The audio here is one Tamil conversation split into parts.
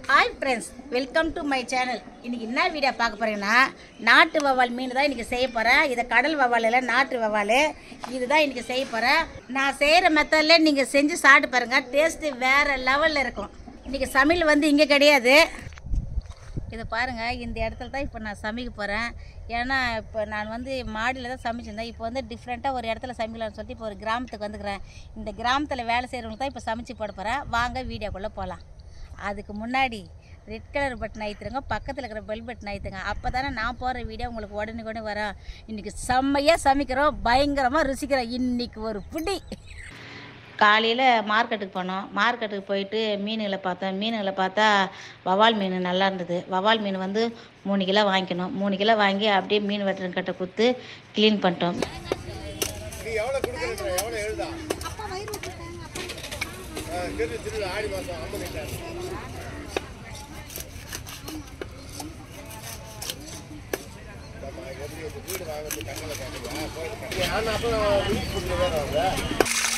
Hi friends welcome to my channel இன்னைக்கு என்ன வீடியோ பார்க்க போறீங்கன்னா நாட்டு வவ்வால் மீன் தான் இன்னைக்கு செய்ய போகிறேன் இதை கடல் வவ்வால் இல்லை நாட்டு வவ்வால் இதுதான் இன்னைக்கு செய்ய போகிறேன் நான் செய்கிற மெத்தடில் நீங்கள் செஞ்சு சாப்பிட்டு பாருங்கள் டேஸ்ட்டு வேறு லெவலில் இருக்கும் இன்னைக்கு சமையல் வந்து இங்கே கிடையாது இதை பாருங்கள் இந்த இடத்துல தான் இப்போ நான் சமைக்க போகிறேன் ஏன்னா இப்போ நான் வந்து மாடியில் தான் சமைச்சிருந்தேன் இப்போ வந்து டிஃப்ரெண்ட்டாக ஒரு இடத்துல சமைக்கலாம்னு சொல்லிட்டு இப்போ ஒரு கிராமத்துக்கு வந்துக்கிறேன் இந்த கிராமத்தில் வேலை செய்கிறவங்களுக்கு தான் இப்போ சமைச்சு போட போகிறேன் வாங்க வீடியோக்குள்ளே போகலாம் அதுக்கு முன்னாடி ரெட் கலர் பட்டன் அழுத்துருங்க பக்கத்தில் இருக்கிற பெல் பட்டன் அழுத்துங்க அப்போ தானே நான் போடுற வீடியோ உங்களுக்கு உடனே உடனே வரும் இன்றைக்கி செம்மையாக சமைக்கிறோம் பயங்கரமாக ருசிக்கிறோம் இன்றைக்கி ஒரு பிடி காலையில் மார்க்கெட்டுக்கு போனோம் மார்க்கெட்டுக்கு போயிட்டு மீன்களை பார்த்தோம் மீன்களை பார்த்தா வவால் மீன் நல்லா இருந்தது வவால் மீன் வந்து மூணு கிலோ வாங்கிக்கணும் மூணு கிலோ வாங்கி அப்படியே மீன் வெட்டுறங்கிட்ட கொடுத்து க்ளீன் பண்ணிட்டோம் நீ எவ்வளோ கொடுக்குறீங்க எவ்வளோ எழுதா ஆ, திரு திரு ஆடி மாதம் ஐம்பது வீடு வாங்குறது கண்ணில் கேட்குறியா போயிட்டு ஆனால் அப்போ வீட்டு கொடுக்குற வேறு அவங்க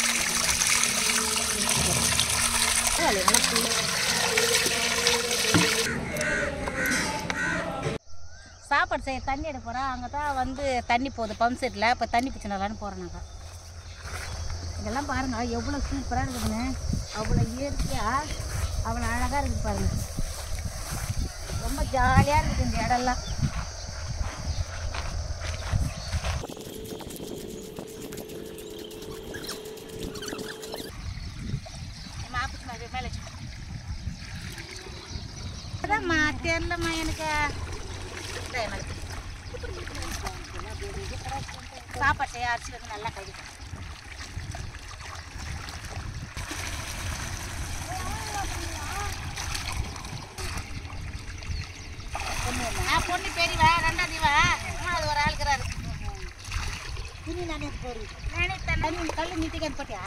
சாப்பாடு செய்ய தண்ணி எடுக்க போகிறோம் அங்கே தான் வந்து தண்ணி போகுது பம்ப் செட்டில் இப்போ தண்ணி பிடிச்சிடலான்னு போகிறோம் நாங்கள் இதெல்லாம் பாருங்கள் எவ்வளோ சூப்பராக இருக்குதுன்னு அவ்வளோ இயற்கையாக அவ்வளோ அழகாக இருக்குது பாருங்க ரொம்ப ஜாலியாக இருக்குது இந்த இடம்லாம் நம்ம ஆஃபீஸ் மேலே மேலே வச்சுக்கோ அதாம்மா தெரிலம்மா எனக்கு இதோ எனக்கு சாப்பாட்டை அரிசி வந்து நல்லா கழிக்கும் ஆ பொண்ணு பெரியவா ரெண்டாவது மூணாவது ஒரு ஆளுக்கிறாரு துணி நானே போடுது நானே தண்ணி கல் நித்திக்காது போட்டியா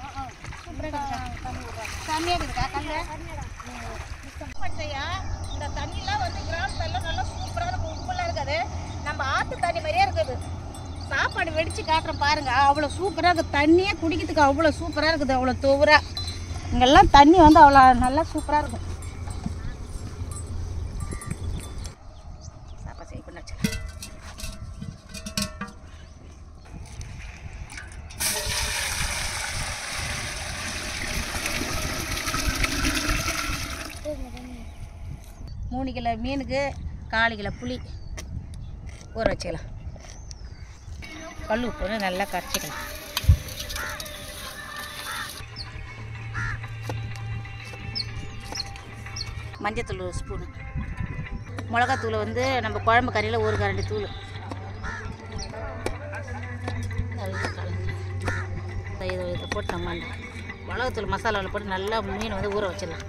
கம்மியாக இருக்குதா கல் பச்சையா இந்த தண்ணிலாம் வந்து கிராமத்துல நல்லா சூப்பராக இருக்கும் உப்புலாம் இருக்காது நம்ம ஆற்று தண்ணி மாதிரியே இருக்குது சாப்பாடு வெடிச்சு காட்டுறேன் பாருங்க அவ்வளோ சூப்பராக இருக்குது தண்ணியே குடிக்கிறதுக்கு அவ்வளோ சூப்பராக இருக்குது அவ்வளோ துவரா இங்கெல்லாம் தண்ணி வந்து அவ்வளோ நல்லா சூப்பராக இருக்கும் சாப்பாடு செய்ய கொண்டு வச்சுக்கலாம். மூணு கிலோ மீனுக்கு காலு கிலோ புளி ஊற வச்சுக்கலாம் கல் உப்பு வந்து நல்லா கரைச்சிக்கலாம் மஞ்சத்தூள் ஒரு ஸ்பூனு மிளகாத்தூள் வந்து நம்ம குழம்பு கறியில் ஒரு கரண்டி தூள் நல்லா கலந்து இதை இதை போட்டு நம்ம அந்த மிளகாத்தூள் மசாலாவில் போட்டு நல்லா மீன் வந்து ஊற வச்சிடலாம்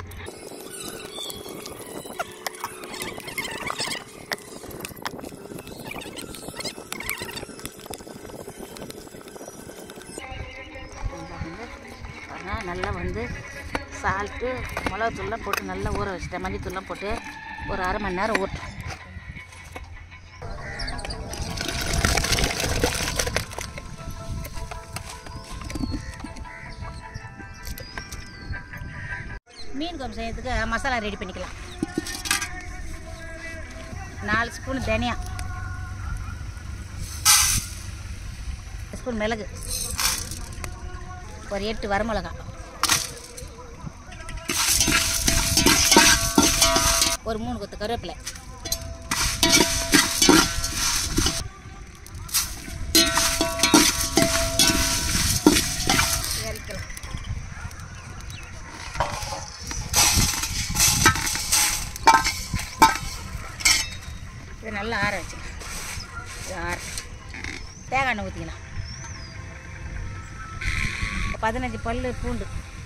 ஆனால் நல்லா வந்து சால்ட்டு மிளகாத்தூள்லாம் போட்டு நல்லா ஊற வச்சுட்டேன் மஞ்சத்தூள்லாம் போட்டு ஒரு அரை மணி நேரம் ஊட்டும் மீன் குழம்பு செய்யறதுக்கு மசாலா ரெடி பண்ணிக்கலாம் நாலு ஸ்பூன் தனியா ஸ்பூன் மிளகு ஒரு எட்டு வரமிளகா ஒரு மூணு கொத்து கருவேப்பிலை இறக்கலாம் இதை நல்லா ஆற வச்சுக்கலாம் இது ஆற தேங்காய் எண்ணெய் ஊற்றிக்கலாம் பதினஞ்சு பல்லு பூண்டு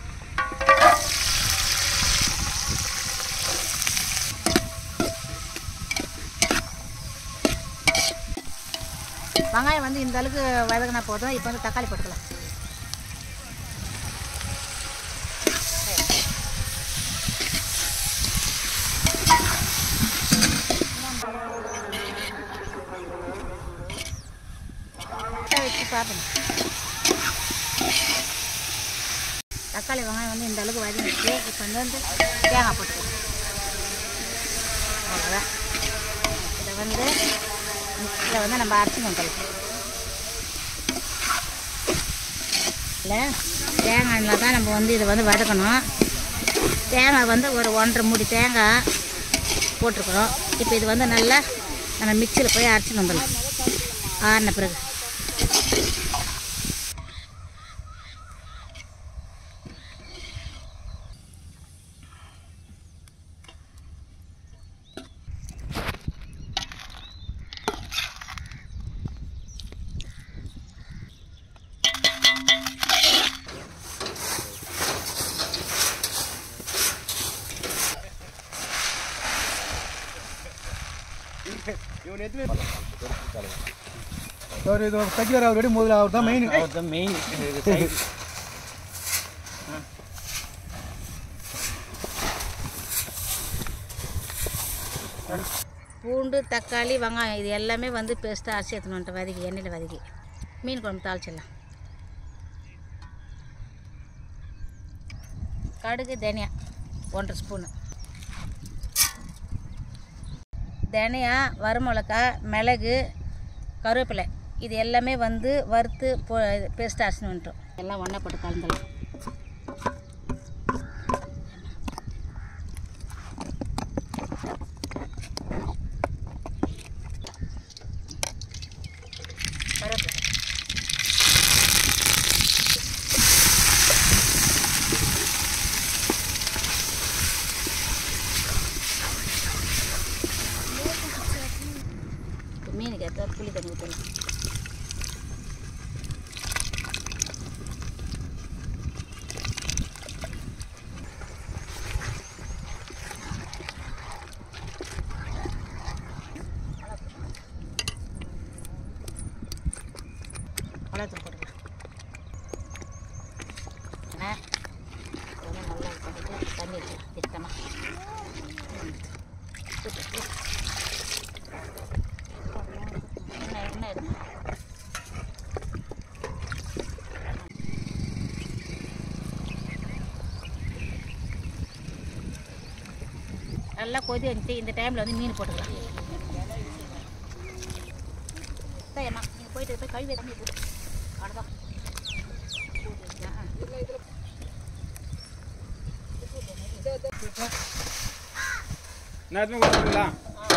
வெங்காயம் வந்து இந்த அளவுக்கு வதங்கினா போதும் இப்போ வந்து தக்காளி போட்டுக்கலாம் வச்சு சாப்பிடணும் தக்காளி வெங்காயம் வந்து இந்த அளவுக்கு வதங்கிடுச்சு இப்போ வந்து வந்து தேங்காய் போட்டுக்கலாம் அவ்வளோதான் இதை வந்து மிக்சியில் வந்து நம்ம அரைச்சி வந்துடலாம் இல்லை தேங்காய் எண்ணெய் தான் நம்ம வந்து இதை வந்து வதக்கணும் தேங்காய் வந்து ஒரு ஒன்றரை மூடி தேங்காய் போட்டிருக்குறோம் இப்போ இது வந்து நல்லா நம்ம மிக்சியில் போய் அரைச்சிட்டு வந்துடலாம் ஆறின பிறகு இவன் எத்தனை அவர் இது தைக்கிறார் அவர் ரெடி முதல்ல அவர் தான் மெயின் தான் மெயின் பூண்டு தக்காளி வெங்காயம் இது எல்லாமே வந்து பேஸ்ட்டாக அரைச்சி எடுத்துன்னு வந்துட்டு வதக்கி எண்ணெயில் வதக்கி மீன் குழம்பு தாளிச்சிடலாம் கடுகு தனியா ஒன்றரை ஸ்பூனு தனியா வரமிளகா மிளகு கருவேப்பிலை இது எல்லாமே வந்து வறுத்து போ பேஸ்ட்டாக அரைச்சின்னு வந்துட்டோம் எல்லாம் ஒன்றா போட்டு கலந்துடலாம் கருவேப்பிலை மீனுக்கு ஏற்ற புளி தண்ணி ஊற்றலாம் மிளகாத்தூள் போட்டுக்கலாம் ஏன்னா இதெல்லாம் நல்லா இது பண்ணிட்டு தண்ணி ஊற்றலாம் திட்டமாக என்ன என்ன இது நல்லா கொதி வந்துட்டு இந்த டைமில் வந்து மீன் போட்டுக்கலாம் சரிம்மா நீங்கள் போயிட்டு போய் கழுவி தண்ணி போட்டு அவ்வளோதான் நேரத்துமே கொடுத்துருங்களா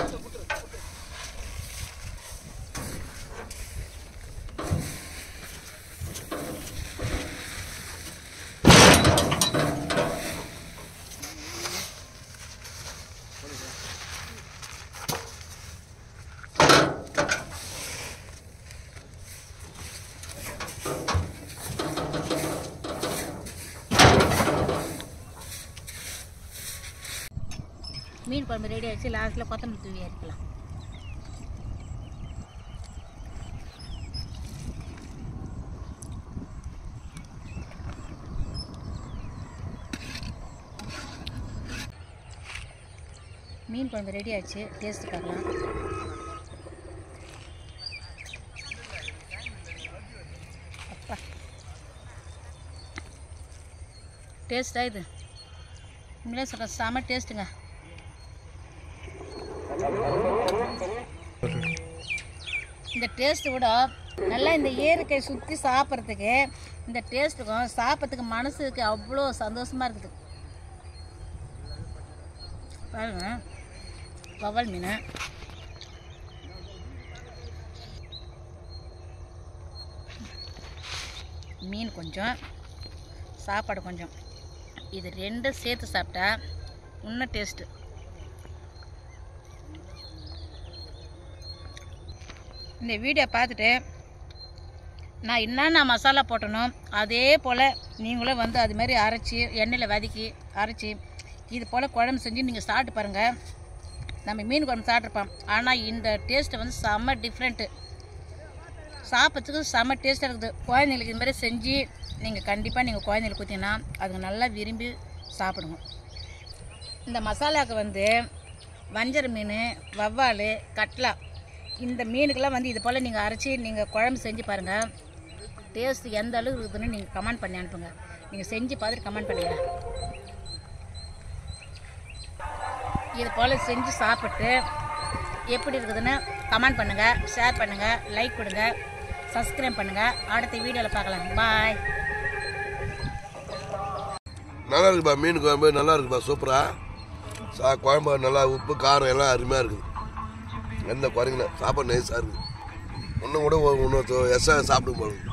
மீன் குழம்பு ரெடி ஆகிடுச்சு லாஸ்ட்டில் கொத்தமல்லி தூவி இறக்கலாம் மீன் குழம்பு ரெடி ஆயிடுச்சு டேஸ்ட் பார்க்கலாம் அப்பா டேஸ்டா இது உண்மையிலே சொல்கிறேன் செம டேஸ்ட்டுங்க இந்த டேஸ்ட்டு கூட நல்லா இந்த இயற்கை சுற்றி சாப்பிட்றதுக்கு இந்த டேஸ்ட்டுக்கும் சாப்பிட்றதுக்கு மனசுக்கு அவ்வளோ சந்தோஷமாக இருக்குது பாருங்க வவல் மீன் மீன் கொஞ்சம் சாப்பாடு கொஞ்சம் இது ரெண்டும் சேர்த்து சாப்பிட்டா இன்னும் டேஸ்ட்டு இந்த வீடியோ பார்த்துட்டு நான் என்னென்ன மசாலா போட்டனோ அதே போல் நீங்களும் வந்து அது மாதிரி அரைச்சி எண்ணெயில் வதக்கி அரைச்சி இது போல் குழம்பு செஞ்சு நீங்கள் சாப்பிட்டு பாருங்கள் நம்ம மீன் குழம்பு சாப்பிட்ருப்போம் ஆனால் இந்த டேஸ்ட்டை வந்து செம்ம டிஃப்ரெண்ட்டு சாப்பிட்றதுக்கு செம்ம டேஸ்ட்டாக இருக்குது குழந்தைங்களுக்கு இது மாதிரி செஞ்சு நீங்கள் கண்டிப்பாக நீங்கள் குழந்தைங்களுக்கு கொடுத்தீங்கன்னா அதுங்க நல்லா விரும்பி சாப்பிடுங்க இந்த மசாலாவுக்கு வந்து வஞ்சர மீன் வவ்வால் கட்லா இந்த மீனுக்கெல்லாம் வந்து இது போல் நீங்கள் அரைச்சி நீங்கள் குழம்பு செஞ்சு பாருங்கள் டேஸ்ட் எந்த அளவுக்கு இருக்குதுன்னு நீங்கள் கமெண்ட் பண்ணி அனுப்புங்க நீங்கள் செஞ்சு பார்த்துட்டு கமெண்ட் பண்ணுங்க இது போல் செஞ்சு சாப்பிட்டு எப்படி இருக்குதுன்னு கமெண்ட் பண்ணுங்கள் ஷேர் பண்ணுங்கள் லைக் கொடுங்க சப்ஸ்கிரைப் பண்ணுங்கள் அடுத்த வீடியோவில் பார்க்கலாம் பாய் நல்லா இருக்குப்பா மீன் குழம்பு நல்லா இருக்குப்பா சூப்பரா சா குழம்பு நல்லா உப்பு காரம் எல்லாம் அருமையாக இருக்குது எந்த குறைங்கல சாப்பாடு நைஸாக இருக்குது இன்னும் கூட இன்னொரு எஸ்ஸா சாப்பிடும் போது